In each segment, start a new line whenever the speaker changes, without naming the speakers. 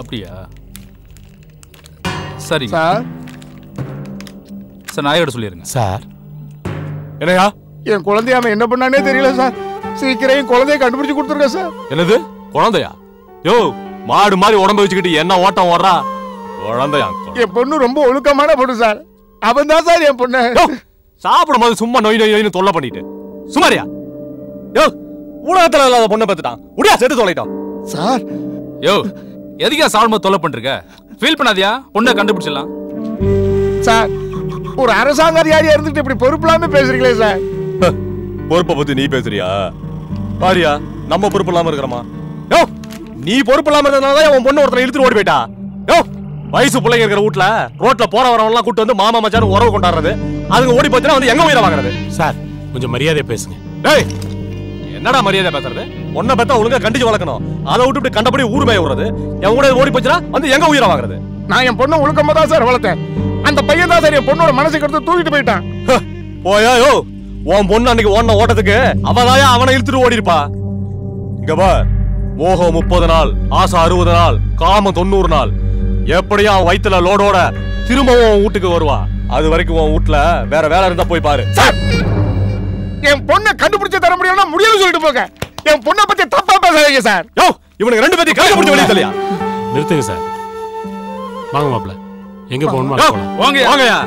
அப்படியா சரி
sir
sir நாயோட சொல்லிடுங்க
சார்
என்னையா
என் குழந்தைய அவன் என்ன பண்ணானே தெரியல சார் சீக்கிரம் என் குழந்தைய கண்டுபிடிச்சு கொடுத்துருங்க சார்
என்னது குழந்தையா யோ மாடு மாதிரி உடம்ப வச்சுக்கிட்டு என்ன ஓட்டம் ஓடுறா குழந்தையா
என் பொண்ணு ரொம்ப ஒழுக்கமான பொண்ணு சார் அவன் தான் சார் என் பொண்ணு
சாப்பிடும் போது சும்மா நொய் நொய் நொய்னு தொல்லை பண்ணிட்டு சுமாரியா யோ உலகத்துல இல்லாத பொண்ணை பத்துட்டான் உடியா செத்து தொலைட்டான்
சார்
யோ எதுக்கா சால்ம தொல்லை பண்றீங்க ஃபீல் பண்ணாதியா பொண்ணை கண்டுபிடிச்சிடலாம்
சார் ஒரு அரசாங்க அதிகாரியா இருந்துட்டு இப்படி பொறுப்பு இல்லாம பேசுறீங்களே சார்
பொறுப்பை பத்தி நீ பேசுறியா பாரியா நம்ம பொறுப்பு இல்லாம இருக்கிறோமா யோ நீ பொறுப்பு இல்லாம இருந்ததுனால தான் உன் பொண்ணு ஒருத்தனை இழுத்துட்டு ஓடி போயிட்டா யோ வயசு பிள்ளைங்க இருக்கிற வீட்ல ரோட்ல போற வரவங்க எல்லாம் கூட்டு வந்து மாமா மச்சான் உறவு கொண்டாடுறது அதுங்க ஓடி போச்சுன்னா வந்து எங்க உயிரை வாங்குறது
சார் கொஞ்சம் மரியாதையா பேசுங்க
டேய் என்னடா மரியாதை பேசுறது ஒன்ன பத்தா ஒழுங்கா கண்டிச்சு வளர்க்கணும் அதை விட்டு இப்படி கண்டபடி ஊர் மேய விடுறது என் கூட ஓடி போச்சுன்னா வந்து எங்க உயிரை வாங்குறது
நான் என் பொண்ணை ஒழுக்கமா தான் சார் வளர்த்தேன் அந்த பையன் தான் சார் என் பொண்ணோட மனசுக்கு எடுத்து தூக்கிட்டு போயிட்டான்
போயா யோ உன் பொண்ணு அன்னைக்கு ஓடின ஓட்டத்துக்கு அவதாயா அவனை இழுத்துட்டு ஓடி இருப்பா இங்க பார் மோகம் முப்பது நாள் ஆசை அறுபது நாள் காமம் தொண்ணூறு நாள் எப்படியும் அவன் வயித்துல லோடோட திரும்பவும் உன் வீட்டுக்கு வருவா அது வரைக்கும் உன் வீட்டுல வேற வேலை இருந்தா போய் பாரு
சார் என் பொண்ணை கண்டுபிடிச்சு தர முடியும்னா முடியும்னு சொல்லிட்டு போங்க என் பொண்ணை பத்தி தப்பா பேசாதீங்க சார்
யோ இவனுக்கு ரெண்டு பேத்தையும் கையை பிடிச்சி வெளியே தள்ளியா
நிறுத்துங்க சார் வாங்க மாப்ள எங்க போகணுமா
யோ,
போகலாம்
வாங்க
வாங்கயா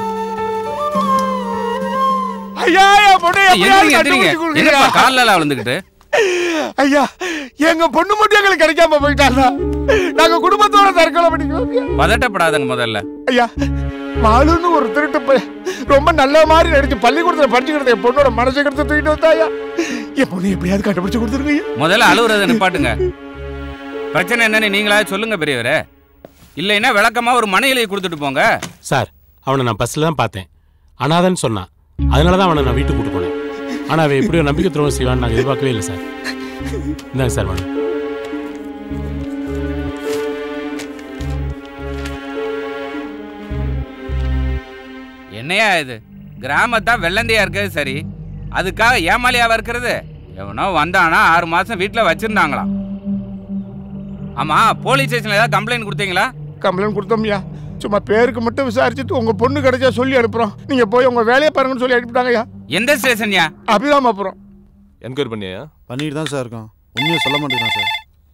ஐயா என் பொண்ணை எப்படியாவது
எந்திரிங்க எந்திரிங்க
கண்டுபிடிச்சு கொடுங்க
என்னப்பா காலில் விழுந்துக்கிட்டு
ஐயா எங்க பொண்ணு மட்டும் எங்களுக்கு கிடைக்காம போயிட்டாங்க நாங்க குடும்பத்தோட தற்கொலை பண்ணிக்கிறோம்
பதட்டப்படாதங்க முதல்ல
ஐயா மாலுன்னு ஒரு திருட்டு பையன் ரொம்ப நல்ல மாதிரி நடிச்சு பள்ளிக்கூடத்துல படிச்சுக்கிறது என் பொண்ணோட மனசை எடுத்து தூக்கிட்டு வந்தாயா என் பொண்ணு எப்படியாவது கண்டுபிடிச்சு கொடுத்துருங்க ஐயா.
முதல்ல அழுவுறத நிப்பாட்டுங்க பிரச்சனை என்னன்னு நீங்களா சொல்லுங்க பெரியவரே இல்லைன்னா விளக்கமா ஒரு மனை எழுதி கொடுத்துட்டு போங்க
சார் அவனை நான் பஸ்ல தான் பார்த்தேன் அனாதன்னு சொன்னான் அதனால தான் அவனை நான் வீட்டுக்கு கூட்டு போனேன் ஆனா அவன் எப்படியோ நம்பிக்கை துரோகம் செய்வான்னு நாங்கள் எதிர்பார்க்கவே இல்லை சார் இந்தாங்க சார் வேணும்
என்னையா இது கிராமத்தா வெள்ளந்தியா இருக்கிறது சரி அதுக்காக ஏமாலியாவா இருக்கிறது எவனோ வந்தானா ஆறு மாசம் வீட்டுல வச்சிருந்தாங்களாம் ஆமா போலீஸ் ஸ்டேஷன்ல ஏதாவது கம்ப்ளைண்ட் கொடுத்தீங்களா
கம்ப்ளைண்ட் கொடுத்தோம்யா சும்மா பேருக்கு மட்டும் விசாரிச்சுட்டு உங்க பொண்ணு கிடைச்சா சொல்லி அனுப்புறோம் நீங்க போய் உங்க வேலையை பாருங்கன்னு சொல்லி அனுப்பிட்டாங்கய்யா
எந்த ஸ்டேஷன்யா
அபிராம அப்புறம்
என்கொயரி பண்ணியா
பண்ணிட்டு தான் சார் இருக்கோம் உண்மையை சொல்ல மாட்டேங்கிறான் சார்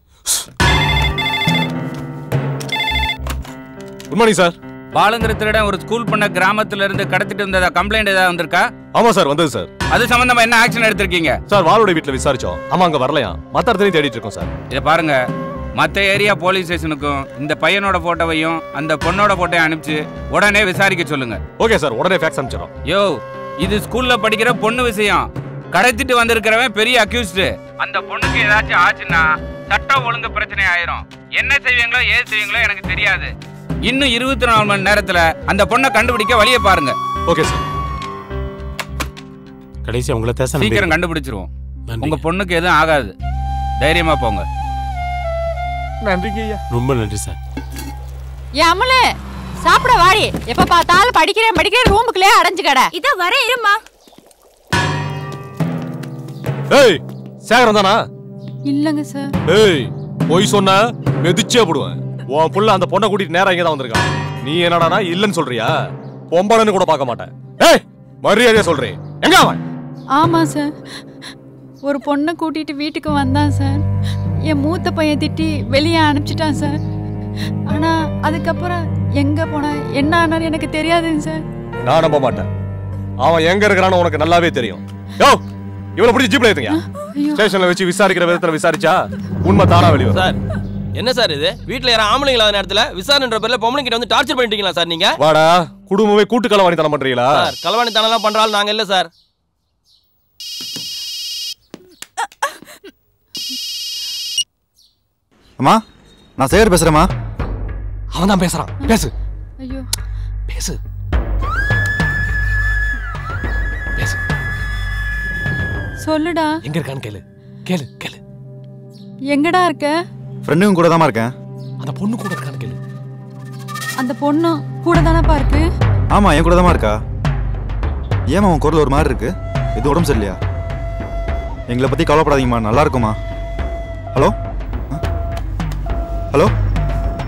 குட் மார்னிங் சார்
பாலுங்கிற திருடன் ஒரு ஸ்கூல் பண்ண கிராமத்துல இருந்து கடத்திட்டு வந்ததா கம்ப்ளைண்ட் ஏதாவது வந்திருக்கா
ஆமா சார் வந்தது சார்
அது சம்பந்தமா என்ன ஆக்ஷன் எடுத்திருக்கீங்க
சார் வாளோட வீட்டுல விசாரிச்சோம் ஆமா அங்க வரலையா மத்த இடத்துலயும் தேடிட்டு இருக்கோம் சார்
இதை பாருங்க மற்ற ஏரியா போலீஸ் ஸ்டேஷனுக்கும் இந்த பையனோட போட்டோவையும் அந்த பொண்ணோட போட்டோவையும் அனுப்பிச்சு உடனே விசாரிக்க சொல்லுங்க
ஓகே சார் உடனே ஃபேக்ஸ் அனுப்பிச்சிடும்
யோ இது ஸ்கூல்ல படிக்கிற பொண்ணு விஷயம் கடத்திட்டு வந்திருக்கிறவன் பெரிய அக்யூஸ்டு அந்த பொண்ணுக்கு ஏதாச்சும் ஆச்சுன்னா சட்டம் ஒழுங்கு பிரச்சனை ஆயிரும் என்ன செய்வீங்களோ ஏது செய்வீங்களோ எனக்கு தெரியாது இன்னும் இருபத்தி நாலு மணி நேரத்துல அந்த பொண்ணை கண்டுபிடிக்க வழியை பாருங்க
ஓகே சார்
கடைசி உங்களை தேச
சீக்கிரம் கண்டுபிடிச்சிருவோம்
நன்றி.
உங்க பொண்ணுக்கு எதுவும் ஆகாது தைரியமா போங்க
நன்றிங்க ஐயா
ரொம்ப நன்றி சார்
ஏன் அம்மலு சாப்பிட வாடி எப்ப பார்த்தாலும் படிக்கிறேன் படிக்கிறேன் ரூமுக்குள்ளே அடைஞ்சு கடை
இதோ வர இருமா
ஏய் சேகரம் தானா
இல்லங்க சார்
ஏய் பொய் சொன்ன மெதிச்சே போடுவேன் உன் புள்ள அந்த பொண்ணை கூட்டிட்டு நேரா இங்க தான் வந்திருக்கான் நீ என்னடானா இல்லன்னு சொல்றியா பொம்பளைன்னு கூட பார்க்க மாட்டேன் ஏய் மரியாதையா சொல்றேன் எங்க அவன்
ஆமா சார் ஒரு பொண்ணை கூட்டிட்டு வீட்டுக்கு வந்தான் சார் என் மூத்த பையன் திட்டி வெளியே அனுப்பிச்சிட்டான் சார் ஆனா அதுக்கப்புறம் எங்க போனா என்ன ஆனாரு எனக்கு தெரியாதுங்க சார்
நான் நம்ப மாட்டேன் அவன் எங்க இருக்கிறான்னு உனக்கு நல்லாவே தெரியும் யோ இவனை பிடிச்சி ஜீப்ல ஏத்துங்க ஸ்டேஷன்ல வச்சு விசாரிக்கிற விதத்துல விசாரிச்சா உண்மை தானா வெளியே வரும்.
சார் என்ன சார் இது வீட்ல யாரும் ஆம்பளைங்க இல்லாத நேரத்துல விசாரணைன்ற பேர்ல பொம்பளைங்க கிட்ட வந்து டார்ச்சர் பண்ணிட்டீங்களா சார் நீங்க
வாடா குடும்பமே கூட்டு களவாணி தனம் பண்றீங்களா
சார் களவாணி தனம்லாம் பண்றாள் நாங்க இல்ல சார்
அம்மா நான் சேகர் பேசுறேம்மா
அவன் தான் பேசுறான் பேசு
ஐயோ
பேசு பேசு
சொல்லுடா
எங்க இருக்கான்னு கேளு கேளு கேளு
எங்கடா இருக்க
ஃப்ரெண்டுங்க கூட தாம்மா இருக்கேன்
அந்த பொண்ணு கூட இருக்கான்னு கேளு
அந்த பொண்ணு கூட தானப்பா இருக்கு
ஆமா என் கூட தாம்மா இருக்கா ஏம்மா உன் குரல் ஒரு மாதிரி இருக்கு இது உடம்பு சரியில்லையா எங்களை பத்தி கவலைப்படாதீங்கம்மா நல்லா இருக்குமா ஹலோ ஆ? ஹலோ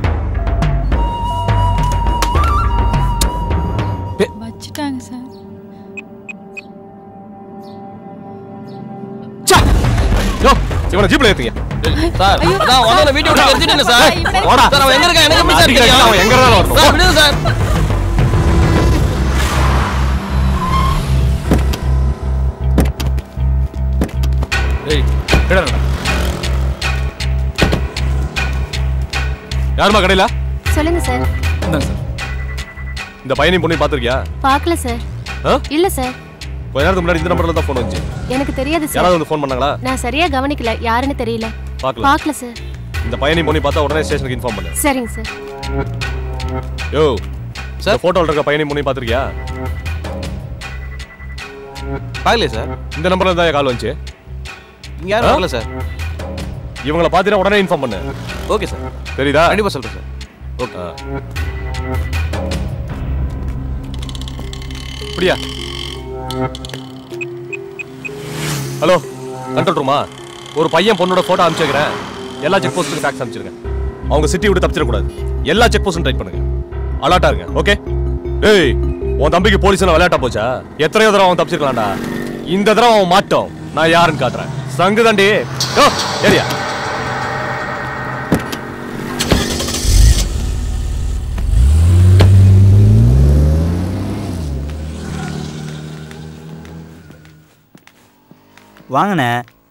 இவனை ஜீப்ல ஏத்துங்க
சார் அதான் வந்தவன வீட்டை விட்டு எடுத்துட்டேன் சார்
வாடா.
சார் அவன் எங்க இருக்கான் எனக்கு எப்படி சார் தெரியும்
அவன் எங்க இருந்தாலும் வரட்டும்.
சார் விடுங்க சார்
ஏய் கிடறா
யாருமா கடையில
சொல்லுங்க சார்
இந்தாங்க சார்
இந்த பையனையும் பொண்ணையும் பாத்திருக்கியா
பார்க்கல சார்
ஆ?
இல்ல சார்
கொஞ்ச நேரத்துக்கு முன்னாடி இந்த நம்பர்ல தான் போன் வந்துச்சு
எனக்கு தெரியாது சார்
யாராவது வந்து ஃபோன் பண்ணாங்களா
நான் சரியா கவனிக்கல யாருன்னு தெரியல
பார்க்கல
பார்க்கல சார்
இந்த பையனையும் பொண்ணையும் பார்த்தா உடனே ஸ்டேஷனுக்கு இன்ஃபார்ம் பண்ணு
சரிங்க சார்
யோ சார் போட்டோல இருக்க பையனையும் பொண்ணையும் பாத்திருக்கியா
பார்க்கலையே சார்
இந்த நம்பர்ல தான் கால் வந்துச்சு
இங்க யாரும்
ஆ?
வரல சார்
இவங்கள பாத்தீங்கன்னா உடனே இன்ஃபார்ம் பண்ணு
ஓகே சார்
தெரியுதா
கண்டிப்பா சொல்றேன் சார்
ஓகே அப்படியா ஹலோ கண்ட்ரோல் ரூமா ஒரு பையன் பொண்ணோட போட்டோ அனுப்பிச்சுக்கிறேன் எல்லா செக் போஸ்ட்டுக்கும் ஃபேக்ஸ் அனுப்பிச்சிருங்க அவங்க சிட்டி விட்டு தப்பிச்சிடக்கூடாது எல்லா செக் போஸ்டும் ட்ரை பண்ணுங்க அலர்ட்டா இருங்க ஓகே ஏய் உன் தம்பிக்கு போலீஸ் விளையாட்டா போச்சா எத்தனையோ தடவை அவன் தப்பிச்சிருக்கலாம்டா இந்த தடவை அவன் மாட்டோம் நான் யாருன்னு காட்டுறேன் சங்கு தண்டி ஓ ஏரியா
வாங்கண்ணே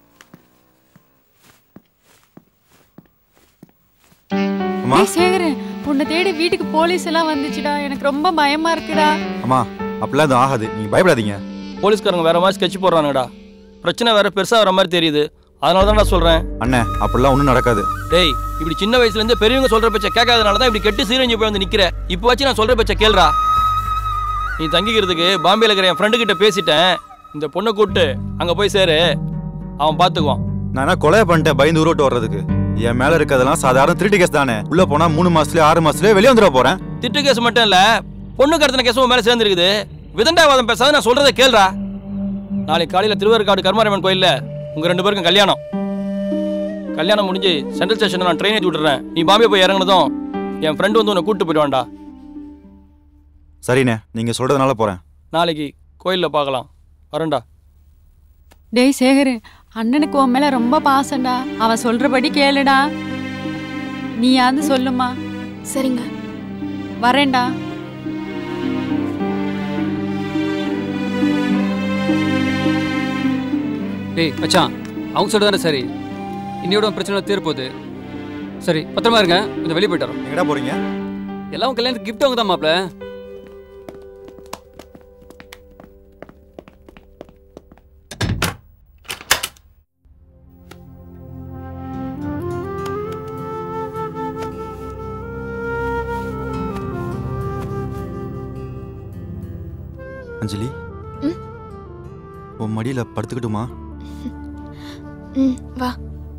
அம்மா
டேய் சேகர் உன்னை தேடி வீட்டுக்கு போலீஸ் எல்லாம் வந்துச்சுடா எனக்கு ரொம்ப பயமா இருக்குடா
அம்மா அப்படிலாம் எதுவும் ஆகாது நீங்க பயப்படாதீங்க
போலீஸ்காரங்க வேற மாதிரி ஸ்கெட்ச் போடுறானுடா பிரச்சனை வேற பெருசா வர மாதிரி தெரியுது அதனால தான் நான் சொல்றேன்
அண்ணே அப்படிலாம் ஒன்றும் நடக்காது
டேய் இப்படி சின்ன வயசுல இருந்து பெரியவங்க சொல்ற பேச்ச கேட்காதனால தான் இப்படி கெட்டு சீரழிஞ்சு போய் வந்து நிக்கிற இப்போ வச்சு நான் சொல்ற பேச்ச கேளுடா நீ தங்கிக்கிறதுக்கு பாம்பேல இருக்கிற என் ஃப்ரெண்டு கிட்ட பேசிட்டேன் இந்த பொண்ணை கூப்பிட்டு அங்க போய் சேரு அவன் பாத்துக்குவான்
நான் என்ன கொலை பண்ணிட்டேன் பயந்து உருட்டு வர்றதுக்கு என் மேல இருக்கிறதெல்லாம் சாதாரண திருட்டு கேஸ் தானே உள்ள போனா மூணு மாசத்துலயே ஆறு மாசத்துலயே வெளியே வந்துட போறேன்
திட்டு கேஸ் மட்டும் இல்ல பொண்ணு கடத்தின கேஸும் உன் மேல சேர்ந்துருக்குது விதண்டாவாதம் பேசாத நான் சொல்றதை கேளுடா நாளைக்கு காலையில திருவேற்காடு கருமாரியம்மன் கோயில்ல உங்க ரெண்டு பேருக்கும் கல்யாணம் கல்யாணம் முடிஞ்சு சென்ட்ரல் ஸ்டேஷன்ல நான் ட்ரெயின் ஏற்றி விட்டுறேன் நீ பாம்பே போய் இறங்குனதும் என் ஃப்ரெண்டு வந்து உன்னை கூட்டு போயிடுவான்டா
சரிண்ணே நீங்க சொல்றதுனால போறேன்
நாளைக்கு கோயில்ல பார்க்கலாம் வரேன்டா
டேய் சேகர் அண்ணனுக்கு உன் மேல ரொம்ப பாசம்டா அவன் சொல்றபடி கேளுடா நீயாவது சொல்லுமா
சரிங்க
வரேன்டா
டேய் மச்சான் அவங்க சொல்றது சரி இன்னையோட உன் பிரச்சனை தீர போகுது சரி பத்திரமா இருங்க கொஞ்சம் வெளியே போயிட்டு வரோம்
எங்கடா போறீங்க
எல்லாம் உன் கல்யாணத்துக்கு கிஃப்ட் அவங்க தான் மாப்ள
அஞ்சலி
ம்?
உன் மடியில படுத்துக்கிட்டுமா
ம் வா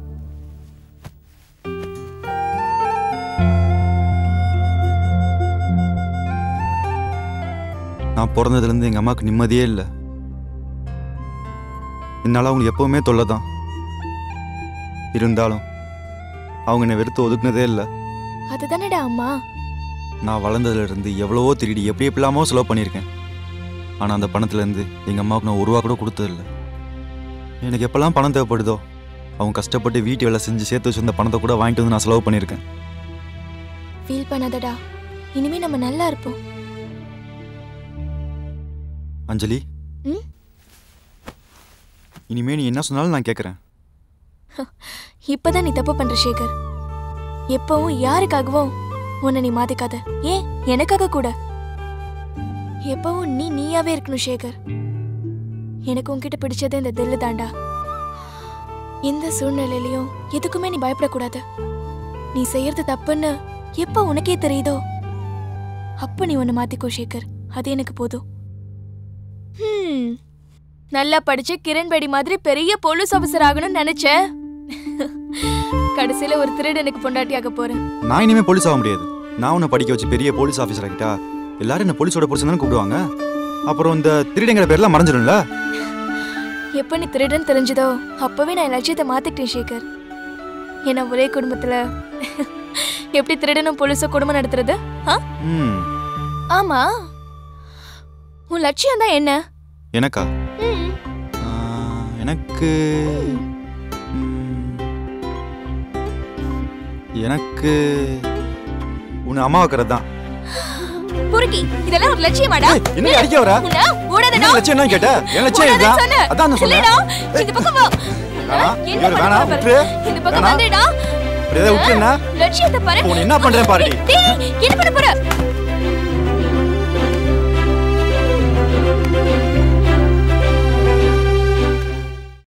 நான் பிறந்ததுலேருந்து எங்கள் அம்மாவுக்கு நிம்மதியே இல்லை என்னால் அவங்க எப்பவுமே தொல்லை தான் இருந்தாலும் அவங்க என்னை வெறுத்து ஒதுக்குனதே இல்லை
அதுதானடா அம்மா
நான் வளர்ந்ததுலேருந்து எவ்வளவோ திருடி எப்படி எப்படிலாமோ செலவு பண்ணியிருக்கேன் ஆனால் அந்த பணத்துலேருந்து எங்கள் அம்மாவுக்கு நான் ஒரு ரூபா கூட கொடுத்ததில்ல எனக்கு எப்போல்லாம் பணம் தேவைப்படுதோ அவங்க கஷ்டப்பட்டு வீட்டு வேலை செஞ்சு சேர்த்து வச்சிருந்த பணத்தை கூட வாங்கிட்டு வந்து நான் செலவு பண்ணியிருக்கேன்
ஃபீல் பண்ணாதடா இனிமே நம்ம நல்லா இருப்போம்
அஞ்சலி
ம்?
இனிமே நீ என்ன சொன்னாலும் நான் கேட்குறேன்
இப்பதான் நீ தப்பு பண்ற சேகர் எப்பவும் யாருக்காகவும் உன்னை நீ மாத்திக்காத ஏன் எனக்காக கூட எப்பவும் நீ நீயாவே இருக்கணும் சேகர் எனக்கு உன்கிட்ட பிடிச்சது இந்த தில்லு தாண்டா எந்த சூழ்நிலையிலயும் எதுக்குமே நீ பயப்படக்கூடாது நீ செய்யறது தப்புன்னு எப்ப உனக்கே தெரியுதோ அப்ப நீ உன்னை மாத்திக்கோ சேகர் அது எனக்கு போதும் ஹம், நல்லா படிச்சு கிரண்பேடி மாதிரி பெரிய போலீஸ் ஆபீசர் ஆகணும்னு நினைச்சேன் கடைசியில ஒரு திருடனுக்கு பொண்டாட்டியாக போறேன்
நான் இனிமே போலீஸ் ஆக முடியாது நான் உன்னை படிக்க வச்சு பெரிய போலீஸ் ஆஃபீஸர் ஆகிட்டா எல்லாரும் என்ன போலீஸோட புருஷன் தானே கூப்பிடுவாங்க அப்புறம் இந்த திருடிங்கிற பேர்லாம் மறைஞ்சிடும்ல
எப்ப நீ திருடன் தெரிஞ்சதோ அப்பவே நான் என் லட்சியத்தை மாத்திக்கிட்டேன் சேகர் ஏன்னா ஒரே குடும்பத்துல எப்படி திருடனும் போலீஸும் குடும்பம் நடத்துறது ஆ?
ம்
ஆமா உன் லட்சியம் தான் என்ன
எனக்கா
ம்,
ஆ, எனக்கு ம், எனக்கு உன்னை அம்மா வைக்கிறது தான்
புருக்கி இதெல்லாம் ஒரு லட்சியமாடா
என்ன அடிக்க வர
உன்னை ஓடாதடா
என்ன லட்சியம் என்ன கேட்ட என் லட்சியம்
ஓடாதன்னு
இதுதான்
சொன்னேன்.
அதான் நான் சொன்னேன்
இல்லடா, இந்த பக்கம் வா
வேணாம்,
என்ன
இவரு
பண்ண
வேணாம்,
பாரு.
விட்டுரு.
இந்த பக்கம்
வேணாம்.
வந்துடா
இப்படி ஏதாவது விட்டுருன்னா
லட்சியத்தை பாரு
உன்னை என்ன பண்றேன் பாருடி
டேய், என்ன பண்ண போற